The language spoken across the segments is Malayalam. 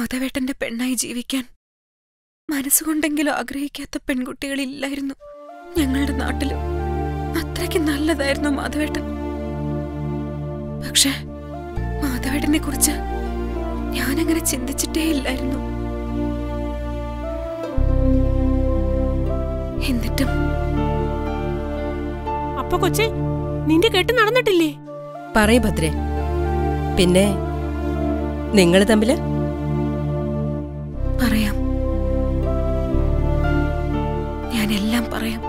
മാധവേട്ടന്റെ പെണ്ണായി ജീവിക്കാൻ മനസ്സുകൊണ്ടെങ്കിലും ആഗ്രഹിക്കാത്ത പെൺകുട്ടികളില്ലായിരുന്നു ഞങ്ങളുടെ നാട്ടില് അത്രയ്ക്ക് നല്ലതായിരുന്നു മാധവേട്ടൻ പക്ഷെ മാധവേട്ടനെ കുറിച്ച് ഞാനങ്ങനെ ചിന്തിച്ചിട്ടേ ഇല്ലായിരുന്നു എന്നിട്ടും അപ്പൊ കൊച്ചെ നിന്റെ കെട്ട് നടന്നിട്ടില്ലേ പറയ് ഭദ്രേ പിന്നെ നിങ്ങൾ തമ്മില് പറയാം ഞാൻ എല്ലാം പറയാം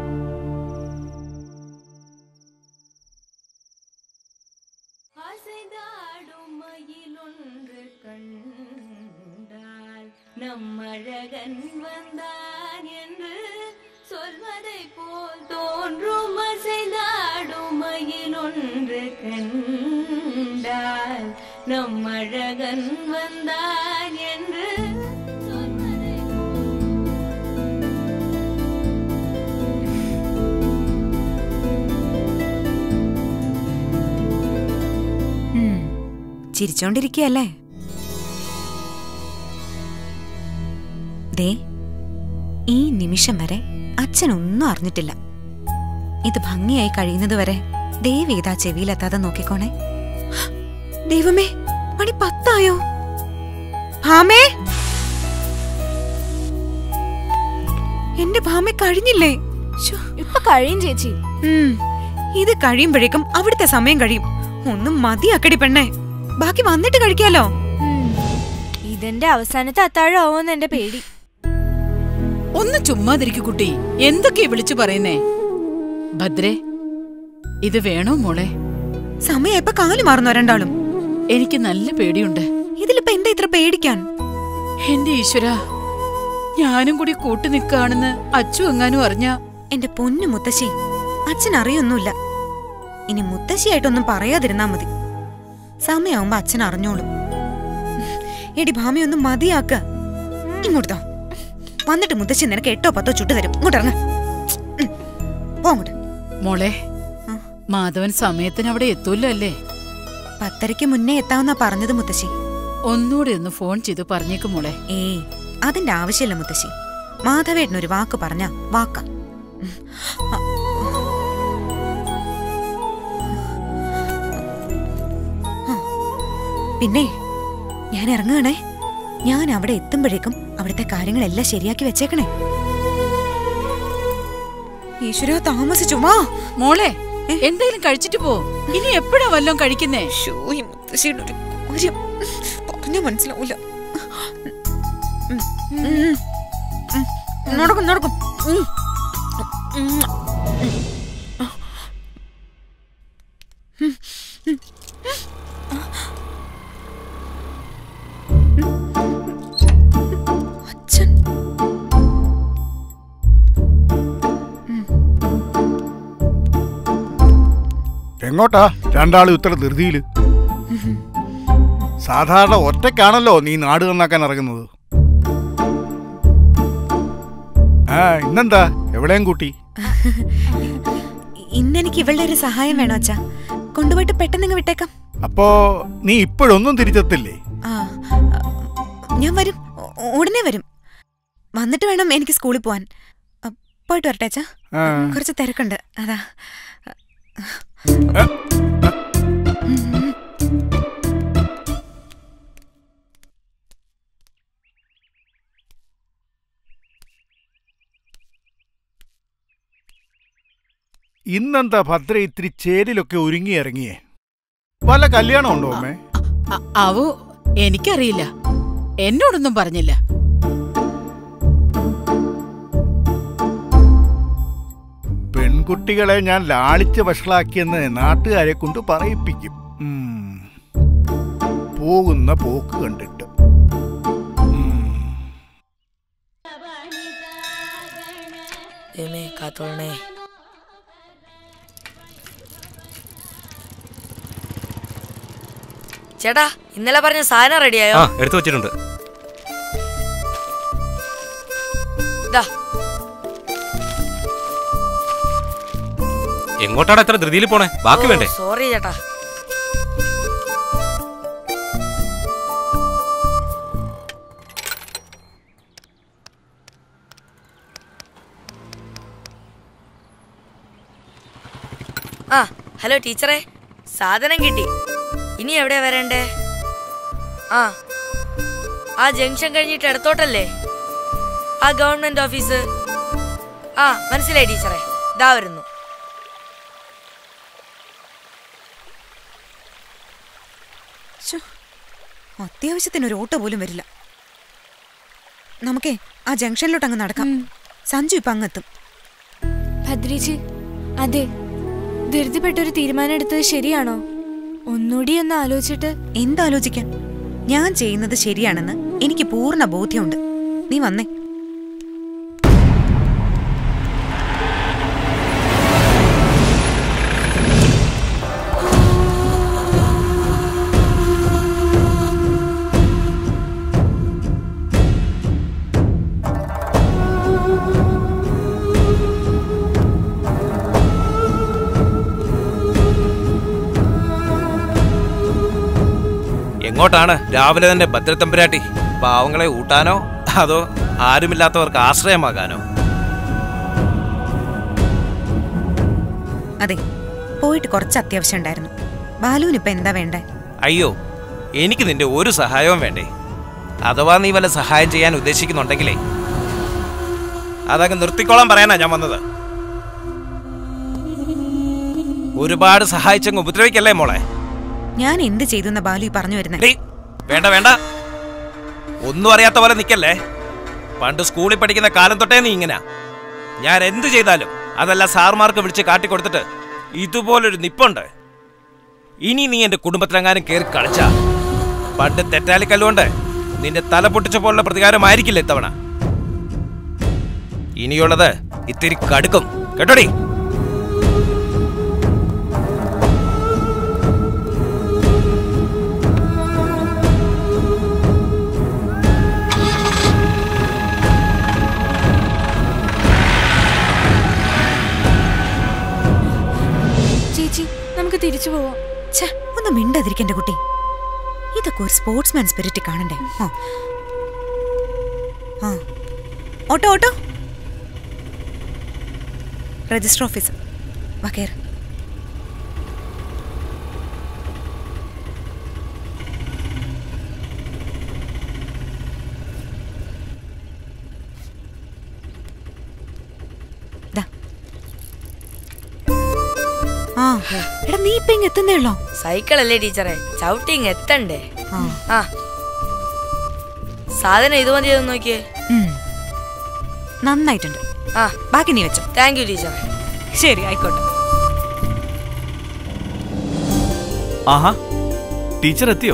அசைந்தாடும் மயிலொன்று கண்டால் நம்மழகன் வந்தான் என்று சொல்வதை போல் தோன்றும் அசைந்தாடும் மயிலொன்று கண்டால் நம்மழகன் வந்தான் என்று சொல்வதை ഉം. ചിരിച്ചോണ്ടിരിക്കുകയല്ലേ ദേ ഈ നിമിഷം വരെ അച്ഛൻ ഒന്നും അറിഞ്ഞിട്ടില്ല ഇത് ഭംഗിയായി കഴിയുന്നത് വരെ ദേവി ഇതാ ചെവിയിലെത്താതെ നോക്കിക്കോണേ ദൈവമേ മണി പത്തായോ ഭാമേ എന്റെ ഭാമ കഴിഞ്ഞില്ലേ ശ്ശോ. ഇപ്പൊ കഴിയും ചേച്ചി ഉം. ഇത് കഴിയുമ്പോഴേക്കും അവിടുത്തെ സമയം കഴിയും ഒന്നും മതിയാക്കടി പെണ്ണേ ബാക്കി വന്നിട്ട് കഴിക്കാലോ ഉം. ഇതെന്റെ അവസാനത്തെ അത്താഴം ആവുമെന്ന് എന്റെ പേടി ഒന്ന് ചുമ്മാതിരിക്കു കുട്ടി എന്തൊക്കെയാ വിളിച്ചു പറയുന്നേ ഭദ്രേ ഇത് വേണോ മോളെ സമയം ഇപ്പൊ കാലു മാറുന്നു രണ്ടാളും എനിക്ക് നല്ല പേടിയുണ്ട് ഇതിലിപ്പോ എന്താ ഇത്ര പേടിക്കാൻ എന്റെ ഈശ്വര ഞാനും കൂടി കൂട്ടു നിൽക്കാണെന്ന് അച്ചു എങ്ങാനും അറിഞ്ഞ എന്റെ പൊന്നു മുത്തശ്ശി അച്ഛൻ അറിയൊന്നുമില്ല ഇനി മുത്തശ്ശിയായിട്ടൊന്നും പറയാതിരുന്നാ മതി സമയാവുമ്പോ അച്ഛൻ അറിഞ്ഞോളും എടി ഭാമയൊന്നും മതിയാക്ക ഇങ്ങോട്ടോ വന്നിട്ട് മുത്തശ്ശി നിനക്ക് എട്ടോ പത്തോ ചുട്ടു തരും ഇങ്ങോട്ട് ഇറങ്ങ പോ അങ്ങോട്ട് മോളെ ആ. മാധവൻ സമയത്തിന് അവിടെ എത്തൂല്ലോ അല്ലേ പത്തരയ്ക്ക് മുന്നേ എത്താവുന്നാ പറഞ്ഞത് മുത്തശ്ശി ഒന്നുകൂടെ ഒന്ന് ഫോൺ ചെയ്ത് പറഞ്ഞേക്ക് മോളെ ഏയ് അതിന്റെ ആവശ്യമില്ല മുത്തശ്ശി മാധവേട്ടനൊരു വാക്ക് പറഞ്ഞ വാക്ക പിന്നെ ഞാൻ ഇറങ്ങുകയാണേ ഞാൻ അവിടെ എത്തുമ്പോഴേക്കും അവിടുത്തെ കാര്യങ്ങളെല്ലാം ശരിയാക്കി വെച്ചേക്കണേ ഈശ്വര താമസിച്ചു വാ മോളെ എന്തെങ്കിലും കഴിച്ചിട്ട് പോ ഇനി എപ്പോഴാ വല്ലോം കഴിക്കുന്നേ ശ്ശോ, ഈ മുത്തശ്ശിയുടെ ഒരു കാര്യം പറഞ്ഞാ മനസ്സിലാവൂല ഉം, ഉം, ഉം. നടക്കും നടക്കും ഉം. ഉം. അച്ഛൻ എങ്ങോട്ടാ രണ്ടാളും ഇത്ര ധൃതിയില് സാധാരണ ഒറ്റയ്ക്കാണല്ലോ നീ നാട് നന്നാക്കാൻ ഇറങ്ങുന്നത് ആ ഇന്നെന്താ എവിടെയും കൂട്ടി ഇന്നെനിക്ക് ഇവളുടെ ഒരു സഹായം വേണോ അച്ഛാ കൊണ്ടുപോയിട്ട് പെട്ടെന്ന് ഇങ്ങ് വിട്ടേക്കാം അപ്പോ നീ ഇപ്പോഴൊന്നും തിരിച്ചെത്തില്ലേ ആ ഞാൻ വരും ഉ- ഉടനെ വരും വന്നിട്ട് വേണം എനിക്ക് സ്കൂളിൽ പോവാൻ അ, പോയിട്ട് വരട്ടെ അച്ഛാ ആ, കുറച്ച് തിരക്കുണ്ട് അതാ ഏ, ഇന്നെന്താ ഭദ്ര ഇത്തിരി ചേരിലൊക്കെ ഒരുങ്ങി ഇറങ്ങിയേ വല്ല കല്യാണം ഉണ്ടോ അമ്മേ അ- അവു എനിക്കറിയില്ല എന്നോടൊന്നും പറഞ്ഞില്ല പെൺകുട്ടികളെ ഞാൻ ലാളിച്ച് വഷളാക്കിയെന്ന് നാട്ടുകാരെ കൊണ്ട് പറയിപ്പിക്കും ഉം. പോകുന്ന പോക്ക് കണ്ടിട്ട് ഉം. ദൈവമേ കാത്തോളണേ ചേട്ടാ ഇന്നലെ പറഞ്ഞ സാധനം റെഡിയായോ ആ എടുത്തു വെച്ചിട്ടുണ്ട് ദാ എങ്ങോട്ടാണ് എത്ര ധൃതിയിൽ പോണേ ബാക്കി വേണ്ടേ സോറി ചേട്ടാ ആ ഹലോ ടീച്ചറെ സാധനം കിട്ടി ഇനി എവിടെയാ വരണ്ടേ ആ ആ ജംഗ്ഷൻ കഴിഞ്ഞിട്ട് ഇടത്തോട്ടല്ലേ ആ ഗവൺമെന്റ് ഓഫീസ് ആ മനസ്സിലായി ടീച്ചറെ ഇതാ വരുന്നു ശ്ശോ, അത്യാവശ്യത്തിന് ഒരു ഓട്ടോ പോലും വരില്ല നമുക്കേ ആ ജംഗ്ഷനിലോട്ട് അങ്ങ് നടക്കാം സഞ്ജു ഇപ്പൊ അങ്ങെത്തും ഭദ്രേച്ചി അതെ ധൃതിപ്പെട്ടൊരു തീരുമാനം എടുത്തത് ശരിയാണോ ഒന്നുകൂടി ഒന്ന് ആലോചിച്ചിട്ട് എന്താലോചിക്കാൻ ഞാൻ ചെയ്യുന്നത് ശരിയാണെന്ന് എനിക്ക് പൂർണ്ണ ബോധ്യമുണ്ട് നീ വന്നേ എങ്ങോട്ടാണ് രാവിലെ തന്നെ ഭദ്രത്തമ്പുരാട്ടി പാവങ്ങളെ ഊട്ടാനോ അതോ ആരുമില്ലാത്തവർക്ക് ആശ്രയമാകാനോ അതെ പോയിട്ട് കുറച്ച് അത്യാവശ്യം ഉണ്ടായിരുന്നു ബാലുവിന് ഇപ്പൊ എന്താ വേണ്ടേ അയ്യോ എനിക്ക് നിന്റെ ഒരു സഹായവും വേണ്ടേ അഥവാ നീ വല്ല സഹായം ചെയ്യാൻ ഉദ്ദേശിക്കുന്നുണ്ടെങ്കിലേ അതങ്ങ് നിർത്തിക്കോളാൻ പറയാനാ ഞാൻ വന്നത് ഒരുപാട് സഹായിച്ചങ്ങ് ഉപദ്രവിക്കല്ലേ മോളെ ഞാൻ എന്ത് ചെയ്തു എന്ന ബാലു ഈ പറഞ്ഞു വരുന്നേ ഡേയ്, വേണ്ട വേണ്ട ഒന്നും അറിയാത്ത പോലെ നിക്കല്ലേ പണ്ട് സ്കൂളിൽ പഠിക്കുന്ന കാലം തൊട്ടേ നീ ഇങ്ങനെ ഞാൻ എന്ത് ചെയ്താലും അതല്ല സാർമാർക്ക് വിളിച്ച് കാട്ടിക്കൊടുത്തിട്ട് ഇതുപോലൊരു നിപ്പുണ്ട് ഇനി നീ എന്റെ കുടുംബത്തിലെങ്ങാനും കയറി കളിച്ച പണ്ട് തെറ്റാലിക്കല്ലുകൊണ്ട് നിന്റെ തല പൊട്ടിച്ച പോലുള്ള പ്രതികാരമായിരിക്കില്ല ഇത്തവണ ഇനിയുള്ളത് ഇത്തിരി കടുക്കും കേട്ടോടി ചേച്ചി നമുക്ക് തിരിച്ചു പോവാം ഛെ, ഒന്ന് മിണ്ടാതിരിക്കന്റെ കുട്ടി ഇതൊക്കെ ഒരു സ്പോർട്സ്മാൻ സ്പിരിറ്റ് കാണണ്ടേ ആ. ആ ഓട്ടോ ഓട്ടോ രജിസ്റ്റർ ഓഫീസ് വാ കേറ് ദാ. ആ എടാ നീ ഇപ്പൊ ഇങ്ങ് എത്തുന്നേ ഉള്ളോ സൈക്കിൾ അല്ലേ ടീച്ചറെ ചവിട്ടി ഇങ്ങ് എത്തണ്ടേ ആ ആ സാധനം ഇത് മതി ഒന്ന് നോക്കിയേ ഉം. നന്നായിട്ടുണ്ട് ആ ബാക്കി നീ വെച്ചോ താങ്ക് യു ടീച്ചറെ ശരി ആയിക്കോട്ടെ ആഹാ ടീച്ചർ എത്തിയോ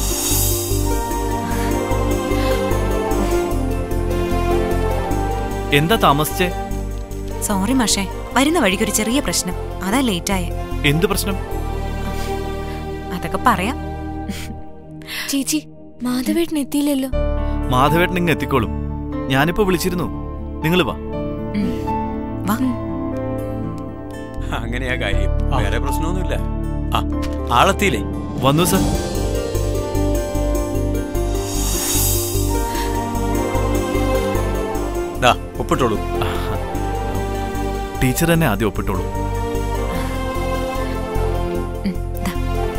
എന്താ താമസിച്ചേ സോറി മാഷേ വരുന്ന വഴിക്ക് ഒരു ചെറിയ പ്രശ്നം അതാ ലേറ്റ് ആയേ എന്ത് പ്രശ്നം അതൊക്കെ പറയാം ചേച്ചി മാധവേട്ടൻ എത്തിയില്ലല്ലോ മാധവേട്ടൻ ഇങ്ങ് എത്തിക്കോളും ഞാനിപ്പോ വിളിച്ചിരുന്നു നിങ്ങൾ വാ ഉം. വാ അങ്ങനെയാ കാര്യം വേറെ പ്രശ്നമൊന്നുമില്ല ആ ആളെത്തിയില്ലേ വന്നു സർ ദാ ഒപ്പിട്ടോളൂ ടീച്ചർ തന്നെ ആദ്യം ഒപ്പിട്ടോളൂ ഉം, ദാ.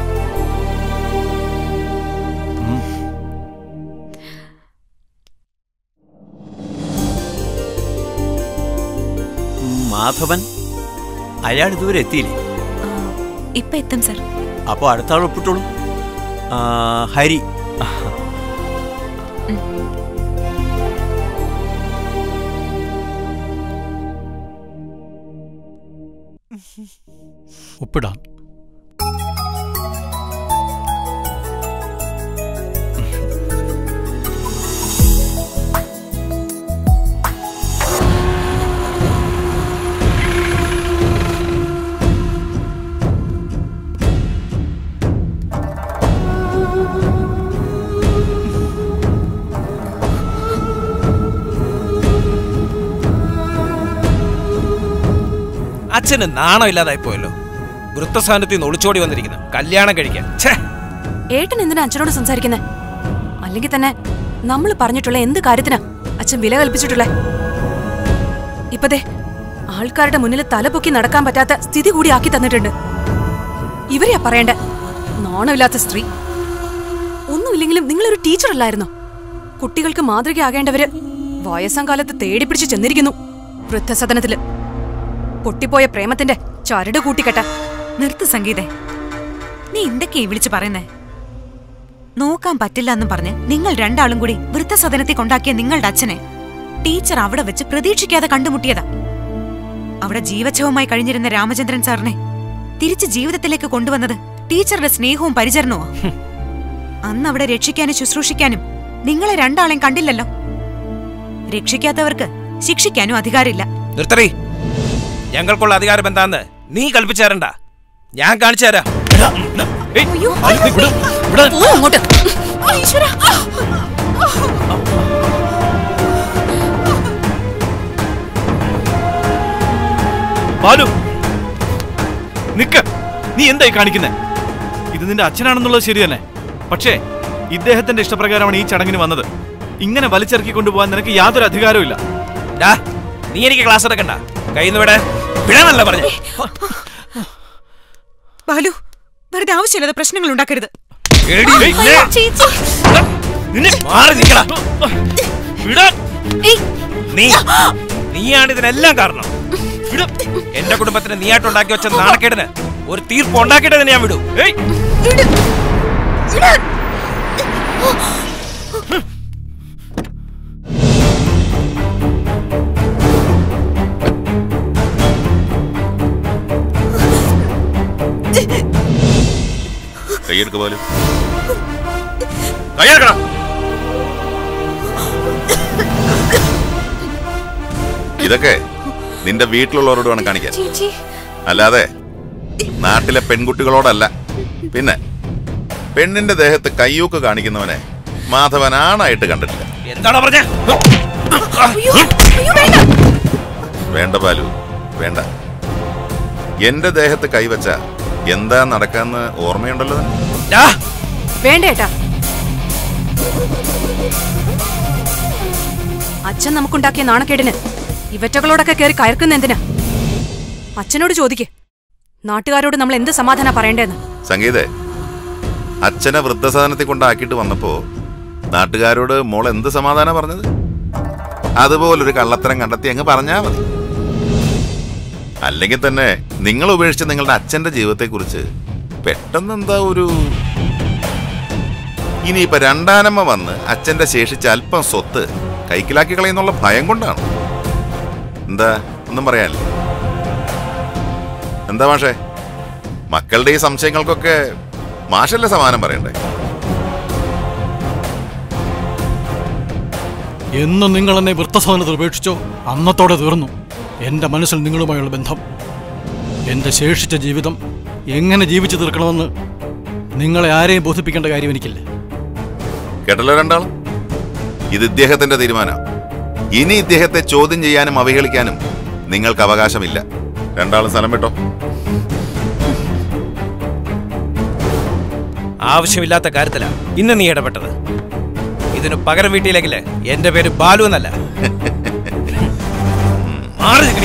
ഉം. ഉം, മാധവൻ അയാൾ ഇതുവരെ എത്തിയില്ലേ ആ, ഇപ്പൊ എത്തും സർ അപ്പോൾ അടുത്ത ആൾ ഒപ്പിട്ടോളൂ ആ, ഹരി ഒപ്പിടാം അച്ഛന് നാണം ഇല്ലാതായി പോയല്ലോ വൃത്തസ്ഥാനത്തിൽ നിന്ന് ഒളിച്ചോടി വന്നിരിക്കുന്നു കല്യാണം കഴിക്കാൻ ഛേ ഏട്ടൻ എന്തിനാ അച്ഛനോട് സംസാരിക്കുന്നേ അല്ലെങ്കിൽ തന്നെ നമ്മൾ പറഞ്ഞിട്ടുള്ള എന്ത് കാര്യത്തിനാ അച്ഛൻ വില കൽപ്പിച്ചിട്ടുള്ളേ ഇപ്പതേ ആൾക്കാരുടെ മുന്നിൽ തലപൊക്കി നടക്കാൻ പറ്റാത്ത സ്ഥിതി കൂടി ആക്കി തന്നിട്ടുണ്ട് ഇവരെയാ പറയണ്ടേ നാണമില്ലാത്ത സ്ത്രീ ഒന്നുമില്ലെങ്കിലും നിങ്ങളൊരു ടീച്ചർ അല്ലായിരുന്നോ കുട്ടികൾക്ക് മാതൃകയാകേണ്ടവര് വയസ്സാം കാലത്ത് തേടി പിടിച്ച് ചെന്നിരിക്കുന്നു വൃദ്ധസദനത്തില് പൊട്ടിപ്പോയ പ്രേമത്തിന്റെ ചരട് കൂട്ടിക്കെട്ട നിർത്ത് സംഗീതേ നീ എന്തൊക്കെയാ ഈ വിളിച്ചു പറയുന്നേ നോക്കാൻ പറ്റില്ല എന്നും പറഞ്ഞ് നിങ്ങൾ രണ്ടാളും കൂടി വൃദ്ധസദനത്തിൽ കൊണ്ടാക്കിയ നിങ്ങളുടെ അച്ഛനെ ടീച്ചർ അവിടെ വെച്ച് പ്രതീക്ഷിക്കാതെ കണ്ടുമുട്ടിയതാ അവിടെ ജീവച്ഛവമായി കഴിഞ്ഞിരുന്ന രാമചന്ദ്രൻ സാറിനെ തിരിച്ച് ജീവിതത്തിലേക്ക് കൊണ്ടുവന്നത് ടീച്ചറുടെ സ്നേഹവും പരിചരണവും അന്ന് അവിടെ രക്ഷിക്കാനും ശുശ്രൂഷിക്കാനും നിങ്ങളെ രണ്ടാളെയും കണ്ടില്ലല്ലോ രക്ഷിക്കാത്തവർക്ക് ശിക്ഷിക്കാനും അധികാരമില്ല നിർത്തറി ഞങ്ങൾക്കുള്ള അധികാരം എന്താന്ന് നീ കൽപ്പിച്ചു തരണ്ട ഞാൻ കാണിച്ചു തരാം ഏയ്, പോ അങ്ങോട്ട് ബാലു നിക്ക നീ എന്തായി കാണിക്കുന്നേ ഇത് നിന്റെ അച്ഛനാണെന്നുള്ളത് ശരി തന്നെ പക്ഷേ ഇദ്ദേഹത്തിന്റെ ഇഷ്ടപ്രകാരമാണ് ഈ ചടങ്ങിന് വന്നത് ഇങ്ങനെ വലിച്ചിറക്കി കൊണ്ടുപോകാൻ നിനക്ക് യാതൊരു അധികാരവും ഇല്ല ഡാ, നീ എനിക്ക് ക്ലാസ് എടുക്കണ്ട കയ്യിൽ നിന്ന് വിടെ വിടാനല്ല പറഞ്ഞു ബാലു വെറുതെ ആവശ്യമില്ലാതെ പ്രശ്നങ്ങൾ ഉണ്ടാക്കരുത് എടി, നിന്നെ- നിന്നെ മാറി നിക്കടാ. വിടാൻ. നീ നീയാണ് ഇതിനെല്ലാം കാരണം വിടും. എന്റെ കുടുംബത്തിന് നീയായിട്ടുണ്ടാക്കി വെച്ച നാണക്കേടിന് ഒരു തീർപ്പ് ഉണ്ടാക്കിയിട്ട് തന്നെ ഞാൻ വിടൂ ഏയ് കൈയെടുക്ക പോലും കൈയെടുക്കണം ഇതൊക്കെ നിന്റെ വീട്ടിലുള്ളവരോട് വേണം കാണിക്കാൻ അല്ലാതെ നാട്ടിലെ പെൺകുട്ടികളോടല്ല പിന്നെ പെണ്ണിന്റെ ദേഹത്ത് കയ്യൂക്ക് കാണിക്കുന്നവനെ മാധവനാണായിട്ട് കണ്ടിട്ടില്ല എന്താണ് പറഞ്ഞ വേണ്ട ബാലു വേണ്ട എന്റെ ദേഹത്ത് കൈവച്ച എന്താ നടക്കാന്ന് ഓർമ്മയുണ്ടല്ലോ നിനക്ക്? വേണ്ട ഏട്ടാ അച്ഛൻ നമുക്കുണ്ടാക്കിയ നാണക്കേടിന് ഇവറ്റകളോടൊക്കെ കയറി കയർക്കുന്ന എന്തിനാ അച്ഛനോട് ചോദിക്ക് നാട്ടുകാരോട് നമ്മൾ എന്ത് സമാധാന പറയണ്ടേന്ന് സംഗീതേ അച്ഛനെ വൃദ്ധസദനത്തിൽ കൊണ്ടാക്കിയിട്ട് വന്നപ്പോ നാട്ടുകാരോട് മോൾ എന്ത് സമാധാനം പറഞ്ഞത് അതുപോലൊരു കള്ളത്തരം കണ്ടെത്തി അങ്ങ് പറഞ്ഞാ മതി അല്ലെങ്കിൽ തന്നെ നിങ്ങൾ ഉപേക്ഷിച്ച നിങ്ങളുടെ അച്ഛന്റെ ജീവിതത്തെക്കുറിച്ച് പെട്ടെന്ന് എന്താ ഒരു ഇനിയിപ്പൊ രണ്ടാനമ്മ വന്ന് അച്ഛന്റെ ശേഷിച്ച അല്പം സ്വത്ത് കൈക്കലാക്കി കളയുന്നുള്ള ഭയം കൊണ്ടാണ് എന്താ ഒന്നും പറയാനില്ല എന്താ മാഷേ മക്കളുടെ ഈ സംശയങ്ങൾക്കൊക്കെ മാഷല്ലേ സമാനം പറയണ്ടേ എന്ന് നിങ്ങൾ എന്നെ വൃത്തസദനത്തിൽ ഉപേക്ഷിച്ചോ അന്നത്തോടെ തീർന്നു എൻ്റെ മനസ്സിൽ നിങ്ങളുമായുള്ള ബന്ധം എൻ്റെ ശേഷിച്ച ജീവിതം എങ്ങനെ ജീവിച്ചു തീർക്കണമെന്ന് നിങ്ങളെ ആരെയും ബോധിപ്പിക്കേണ്ട കാര്യം എനിക്കില്ല കേട്ടല്ലോ രണ്ടാളും ഇത് ഇദ്ദേഹത്തിന്റെ തീരുമാനം ഇനി ഇദ്ദേഹത്തെ ചോദ്യം ചെയ്യാനും അവഹേളിക്കാനും നിങ്ങൾക്ക് അവകാശമില്ല രണ്ടാളും സ്ഥലം വിട്ടോ ആവശ്യമില്ലാത്ത കാര്യത്തിലാ ഇന്ന് നീ ഇടപെട്ടത് ഇതിന് പകരം വീട്ടിയിലെങ്കില് എന്റെ പേര് ബാലു എന്നല്ല മാറി നിക്കടി.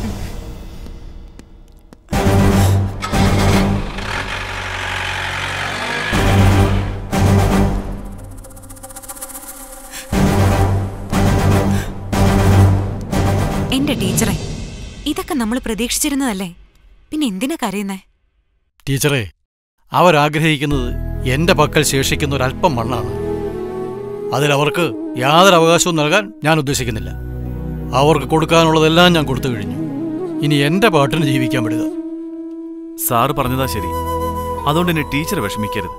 എന്റെ ടീച്ചറെ ഇതൊക്കെ നമ്മൾ പ്രതീക്ഷിച്ചിരുന്നതല്ലേ പിന്നെ എന്തിനാ കരയുന്നേ ടീച്ചറെ അവരാഗ്രഹിക്കുന്നത് എൻ്റെ പക്കൽ ശേഷിക്കുന്ന ഒരല്പം മണ്ണാണ് അതിലവർക്ക് യാതൊരു അവകാശവും നൽകാൻ ഞാൻ ഉദ്ദേശിക്കുന്നില്ല അവർക്ക് കൊടുക്കാനുള്ളതെല്ലാം ഞാൻ കൊടുത്തു കഴിഞ്ഞു ഇനി എൻ്റെ പാട്ടിന് ജീവിക്കാൻ വിടുക സാറ് പറഞ്ഞതാ ശരി അതുകൊണ്ട് എന്നെ ടീച്ചർ വിഷമിക്കരുത്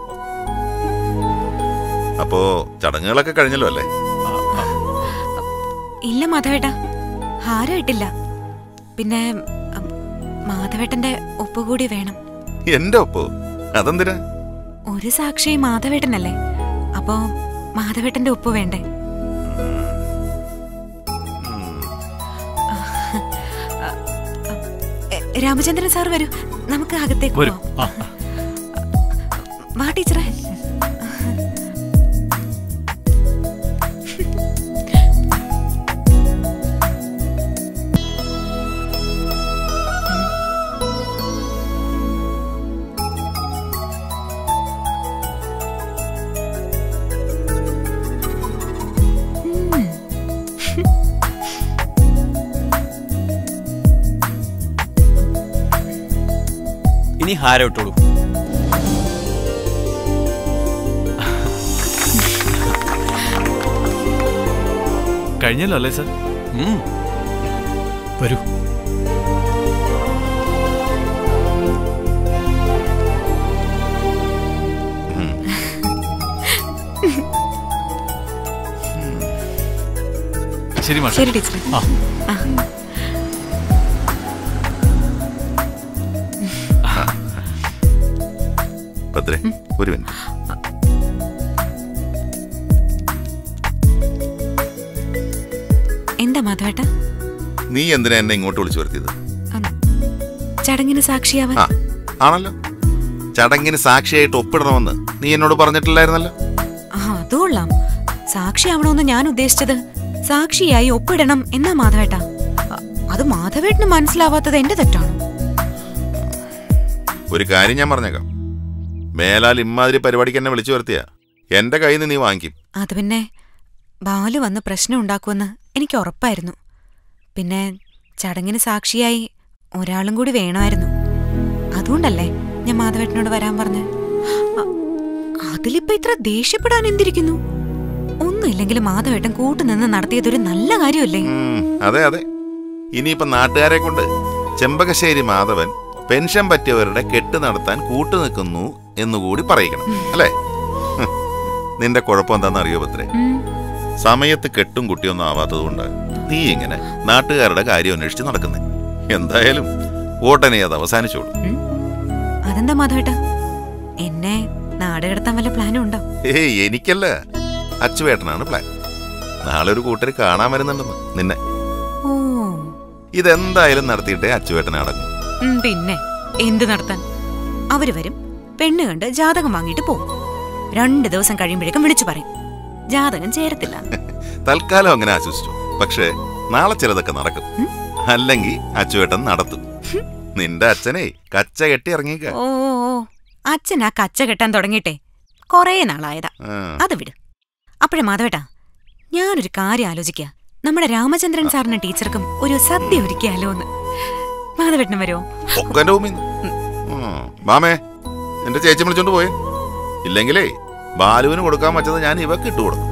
അപ്പോ ചടങ്ങുകളൊക്കെ കഴിഞ്ഞല്ലോ അല്ലേ ഇല്ല മാധവേട്ട ഹാരം ഇട്ടില്ല പിന്നെ ഉം, മാധവേട്ടന്റെ ഒപ്പുകൂടി വേണം എന്റെ ഒപ്പോ അതെന്തിനാ ഒരു സാക്ഷി മാധവേട്ടനല്ലേ അപ്പോ മാധവേട്ടന്റെ ഒപ്പ് വേണ്ടേ എ, രാമചന്ദ്രൻ സാർ വരൂ നമുക്ക് അകത്തേക്ക് വരും പോവാം ആ വാ ടീച്ചറെ ഇനി ഹാരം ഇട്ടോളൂ കഴിഞ്ഞല്ലോ അല്ലേ സർ വരൂ ശരി മാഷ ശരി ടീച്ചറെ ആ ആ. ഭദ്രേ ഒരു മിനിറ്റ് എന്താ മാധവേട്ട നീ എന്തിനാ എന്നെ ഇങ്ങോട്ട് വിളിച്ചു വരുത്തിയത് ചടങ്ങിന് സാക്ഷിയാവാൻ ആ ആണല്ലോ ചടങ്ങിന് സാക്ഷിയായിട്ട് ഒപ്പിടണമെന്ന് നീ എന്നോട് പറഞ്ഞിട്ടില്ലായിരുന്നല്ലോ ആ അത് കൊള്ളാം സാക്ഷിയാവണമെന്ന് ഞാൻ ഉദ്ദേശിച്ചത് സാക്ഷിയായി ഒപ്പിടണം എന്നാ മാധവേട്ട അ- അത് മാധവേട്ടന് മനസ്സിലാവാത്തത് എന്റെ തെറ്റാണോ ഒരു കാര്യം ഞാൻ പറഞ്ഞേക്കാം മേലാൽ ഇമ്മാതിരി പരിപാടിക്ക് എന്നെ വിളിച്ചു വരുത്തിയ എന്റെ കയ്യിൽ നിന്ന് നീ വാങ്ങിക്കും അത് പിന്നെ ബാലു വന്ന് പ്രശ്നം ഉണ്ടാക്കുമെന്ന് എനിക്ക് ഉറപ്പായിരുന്നു പിന്നെ ചടങ്ങിന് സാക്ഷിയായി ഒരാളും കൂടി വേണമായിരുന്നു അതുകൊണ്ടല്ലേ ഞാൻ മാധവേട്ടനോട് വരാൻ പറഞ്ഞ അതിലിപ്പോ ഇത്ര ദേഷ്യപ്പെടാൻ എന്തിരിക്കുന്നു ഒന്നുമില്ലെങ്കിലും മാധവേട്ടൻ കൂട്ടുനിന്ന് നടത്തിയതൊരു നല്ല കാര്യമല്ലേ ഉം, അതെ അതെ ഇനിയിപ്പൊ നാട്ടുകാരെ കൊണ്ട് ചെമ്പകശ്ശേരി മാധവൻ പെൻഷൻ പറ്റിയവരുടെ കെട്ട് നടത്താൻ കൂട്ടു നിൽക്കുന്നു എന്നുകൂടി പറയിക്കണം അല്ലേ ഹ്, നിന്റെ കുഴപ്പം എന്താണെന്ന് അറിയോ പത്രേ സമയത്ത് കെട്ടും കുട്ടിയൊന്നും ആവാത്തത് കൊണ്ട് നീ ഇങ്ങനെ നാട്ടുകാരുടെ കാര്യം അന്വേഷിച്ച് നടക്കുന്നേ എന്തായാലും വോട്ടനെ അത് അവസാനിച്ചോളൂ അതെന്താ മാധവേട്ട എന്നെ നാട് കടത്താൻ വല്ല പ്ലാനും ഉണ്ടോ ഏയ് എനിക്കല്ല അച്ചുവേട്ടനാണ് പ്ലാൻ നാളെ ഒരു കൂട്ടർ കാണാൻ വരുന്നുണ്ടെന്ന് നിന്നെ ഓ ഇതെന്തായാലും നടത്തിയിട്ടേ അച്ചുവേട്ടനെ അടങ്ങും ഉം, പിന്നെ എന്ത് നടത്താൻ അവര് വരും പെണ്ണ് കണ്ട് ജാതകം വാങ്ങിയിട്ട് പോകും രണ്ട് ദിവസം കഴിയുമ്പോഴേക്കും വിളിച്ചു പറയും ജാതകം ചേരത്തില്ല തൽക്കാലം അങ്ങനെ ആശ്വസിച്ചു പക്ഷേ നാളെ ചിലതൊക്കെ നടക്കും അല്ലെങ്കിൽ അച്ചുവേട്ടൻ നടത്തും നിന്റെ അച്ഛനെ കച്ച കെട്ടി ഇറങ്ങിക്ക ഓ ഓ, ഓ അച്ഛൻ ആ കച്ച കെട്ടാൻ തുടങ്ങിയിട്ടെ കൊറേ നാളായതാ അത് വിട് അപ്പോഴേ മാധവേട്ടാ ഞാനൊരു കാര്യം ആലോചിക്കുക നമ്മുടെ രാമചന്ദ്രൻ സാറിനും ടീച്ചർക്കും ഒരു സദ്യ ഒരുക്കിയാലോ എന്ന് മാധവേട്ടനും വരുമോ ഒക്കെ എന്റെ ഉമ്മീന്ന്. ഉം. മാമേ നിന്റെ ചേച്ചി വിളിച്ചോണ്ട് പോയേ ഇല്ലെങ്കിലേ ബാലുവിന് കൊടുക്കാൻ പറ്റത് ഞാൻ ഇവക്ക് ഇട്ടു കൊടുക്കും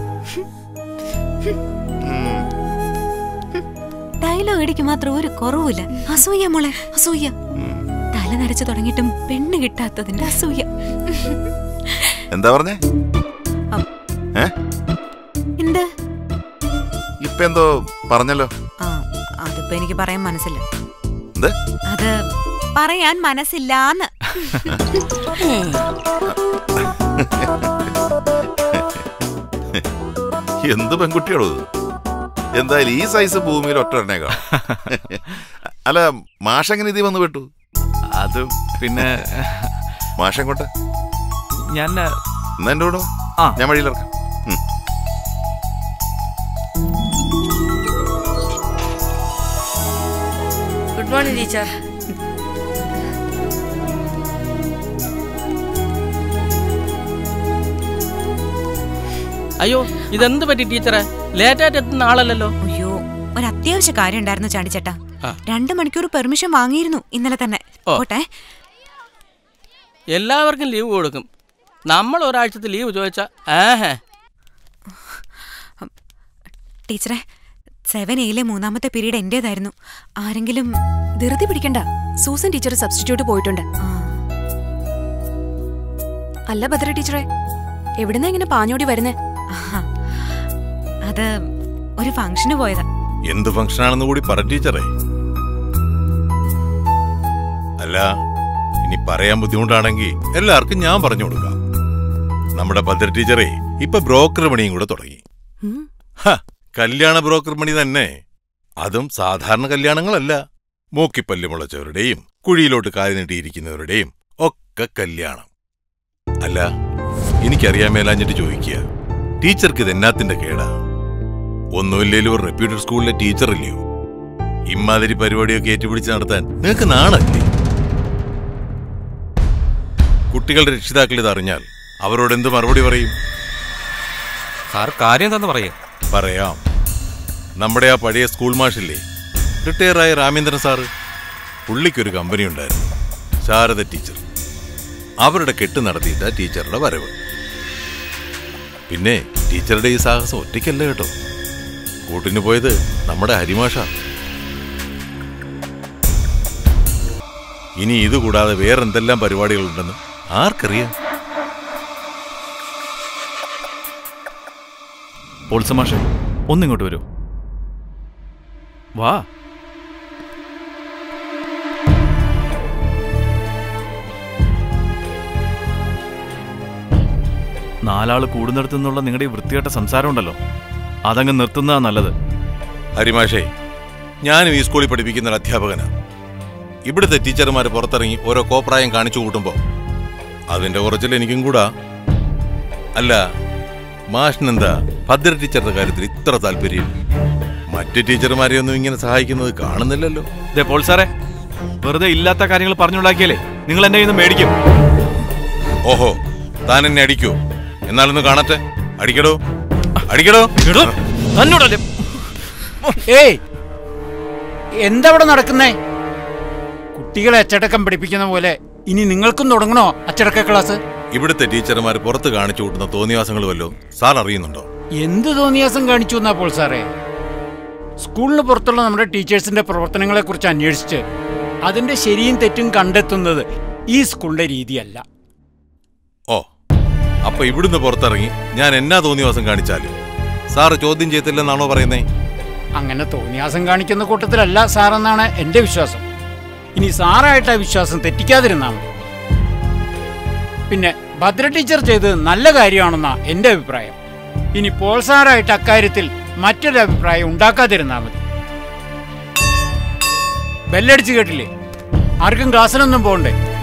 ഡയലോഗ് അടിക്ക് മാത്രം ഒരു കുറവുമില്ല അസൂയ മോളെ അസൂയ തല നരച്ചു തുടങ്ങിയിട്ടും പെണ്ണ് കിട്ടാത്തതിന്റെ അസൂയ എന്താ പറഞ്ഞേ ഏ എന്ത് ഇപ്പൊ എന്തോ പറഞ്ഞല്ലോ ആ അതിപ്പോ എനിക്ക് പറയാൻ മനസ്സില്ല എന്ത് അത് പറയാൻ മനസ്സില്ലാന്ന് എന്ത് പെൺകുട്ടിയാണോ ഇത് എന്തായാലും ഈ സൈസ് ഭൂമിയിൽ ഒറ്റ എണ്ണേ കാണും അല്ല മാഷെങ്ങനെ ഇതി വന്ന് വിട്ടു അത് പിന്നെ മാഷെങ്ങോട്ട് ഞാൻ എന്നാ എന്റെ കൂടെ വാ. ആ. ഞാൻ വഴിയിലിറക്കാം ഉം. ഗുഡ് മോർണിംഗ് ടീച്ചർ അയ്യോ ഇതെന്ത് പറ്റി ടീച്ചറെ ലേറ്റായിട്ട് എത്തുന്ന ആളല്ലല്ലോ അയ്യോ ഒരു അത്യാവശ്യ കാര്യം ഉണ്ടായിരുന്നു ചാണ്ടിച്ചേട്ടാ ആ. രണ്ടു മണിക്കൂർ പെർമിഷൻ വാങ്ങിയിരുന്നു ഇന്നലെ തന്നെ ഓ. പോട്ടെ എല്ലാവർക്കും ലീവ് കൊടുക്കും നമ്മൾ ഒരാഴ്ചത്തെ ലീവ് ചോദിച്ചാ ഏഹേ ടീച്ചറെ സെവൻ എയിലെ മൂന്നാമത്തെ പീരീഡ് എന്റേതായിരുന്നു ആരെങ്കിലും ധൃതി പിടിക്കണ്ട സൂസൻ ടീച്ചർ സബ്സ്റ്റിറ്റ്യൂട്ട് പോയിട്ടുണ്ട് അല്ല ഭദ്ര ടീച്ചറെ എവിടുന്ന ഇങ്ങനെ പാഞ്ഞോടി വരുന്നേ ആഹാ. അത് ഒരു ഫംഗ്ഷന് പോയതാ എന്ത് ഫംഗ്ഷനാണെന്ന് കൂടി പറ ടീച്ചറേ അല്ല ഇനി പറയാൻ ബുദ്ധിമുട്ടാണെങ്കിൽ എല്ലാവർക്കും ഞാൻ പറഞ്ഞു കൊടുക്കാം നമ്മുടെ ഭദ്ര ടീച്ചറെ ഇപ്പൊ ബ്രോക്കർ പണിയും കൂടെ തുടങ്ങി ഹ, കല്യാണ ബ്രോക്കർ പണി തന്നെ അതും സാധാരണ കല്യാണങ്ങളല്ല മൂക്കിപ്പല്ല് മുളച്ചവരുടെയും കുഴിയിലോട്ട് കാല് നീട്ടിയിരിക്കുന്നവരുടെയും ഒക്കെ കല്യാണം അല്ല എനിക്കറിയാൻ മേലാഞ്ഞിട്ട് ചോദിക്കുക ടീച്ചർക്ക് ഇത് എന്നാത്തിന്റെ കേടാ ഒന്നുമില്ലേലും ഒരു റെപ്യൂട്ടഡ് സ്കൂളിലെ ടീച്ചറില്ലയോ ഇമ്മാതിരി പരിപാടിയൊക്കെ ഏറ്റുപിടിച്ച് നടത്താൻ നിങ്ങൾക്ക് നാണല്ലേ കുട്ടികളുടെ രക്ഷിതാക്കൾ ഇത് അറിഞ്ഞാൽ അവരോട് എന്ത് മറുപടി പറയും സാർ കാര്യം എന്താന്ന് പറയേ പറയാം നമ്മുടെ ആ പഴയ സ്കൂൾ മാഷില്ലേ റിട്ടയറായ രാമേന്ദ്രൻ സാറ് പുള്ളിക്കൊരു കമ്പനി ഉണ്ടായിരുന്നു ശാരദ ടീച്ചർ അവരുടെ കെട്ട് നടത്തിയിട്ട ടീച്ചറുടെ വരവ് പിന്നെ ടീച്ചറുടെ ഈ സാഹസം ഒറ്റയ്ക്കല്ല കേട്ടോ കൂട്ടിന് പോയത് നമ്മുടെ ഹരിമാഷ ഇനി ഇത് കൂടാതെ വേറെന്തെല്ലാം പരിപാടികളുണ്ടെന്ന് ആർക്കറിയാം പോൾസമാഷെ ഒന്നിങ്ങോട്ട് വരൂ വാ നാലാള് കൂടുന്നിടത്തു നിന്നുള്ള നിങ്ങളുടെ ഈ വൃത്തികെട്ട സംസാരം ഉണ്ടല്ലോ അതങ്ങ് നിർത്തുന്നതാ നല്ലത് ഹരിമാഷേ ഞാനും ഈ സ്കൂളിൽ പഠിപ്പിക്കുന്ന ഒരു അധ്യാപകനാ ഇവിടുത്തെ ടീച്ചർമാർ പുറത്തിറങ്ങി ഓരോ കോപ്രായം കാണിച്ചു കൂട്ടുമ്പോൾ അതിന്റെ കുറച്ചിൽ എനിക്കും കൂടാ അല്ല മാഷിനെന്താ ഭദ്ര ടീച്ചറുടെ കാര്യത്തിൽ ഇത്ര താല്പര്യം മറ്റു ടീച്ചർമാരെ ഒന്നും ഇങ്ങനെ സഹായിക്കുന്നത് കാണുന്നില്ലല്ലോ ദേ പോൾ സാറേ വെറുതെ ഇല്ലാത്ത കാര്യങ്ങൾ പറഞ്ഞുണ്ടാക്കിയാലേ നിങ്ങൾ എന്നെ ഇന്ന് മേടിക്കും ഓഹോ താൻ എന്നെ അടിക്കോ എന്നാലൊന്ന് കാണട്ടെ അടിക്കടോ അടിക്കടോ തന്നോടല്ലേ ഏയ് എന്താ ഇവിടെ നടക്കുന്നേ കുട്ടികളെ അച്ചടക്കം പഠിപ്പിക്കുന്ന പോലെ ഇനി നിങ്ങൾക്കും തുടങ്ങണോ അച്ചടക്ക ക്ലാസ് ഇവിടുത്തെ ടീച്ചർമാർ പുറത്ത് കാണിച്ചു കൂട്ടുന്ന തോന്നിവാസങ്ങൾ വല്ലോ സാർ അറിയുന്നുണ്ടോ എന്ത് തോന്നിയാസം കാണിച്ചു എന്നാ പോൾ സാറേ സ്കൂളിന് പുറത്തുള്ള നമ്മുടെ ടീച്ചേഴ്സിന്റെ പ്രവർത്തനങ്ങളെ കുറിച്ച് അന്വേഷിച്ച് അതിന്റെ ശരിയും തെറ്റും കണ്ടെത്തുന്നത് ഈ സ്കൂളിന്റെ രീതിയല്ല ഓ അപ്പൊ ഇവിടുന്ന് പുറത്തിറങ്ങി ഞാൻ എന്നാ തോന്നിവാസം കാണിച്ചാലും സാറ് ചോദ്യം ചെയ്തില്ലെന്നാണോ പറയുന്നേ അങ്ങനെ തോന്നിയാസം കാണിക്കുന്ന കൂട്ടത്തിലല്ല സാറെന്നാണ് എന്റെ വിശ്വാസം ഇനി സാറായിട്ട് ആ വിശ്വാസം തെറ്റിക്കാതിരുന്നാ മതി പിന്നെ ഭദ്ര ടീച്ചർ ചെയ്തത് നല്ല കാര്യമാണെന്നാ എന്റെ അഭിപ്രായം ഇനി പോൾ സാറായിട്ട് അക്കാര്യത്തിൽ മറ്റൊരു അഭിപ്രായം ഉണ്ടാക്കാതിരുന്നാ മതി ബെല്ലടിച്ച് കേട്ടില്ലേ ആർക്കും ക്ലാസ്സിലൊന്നും പോകണ്ടേ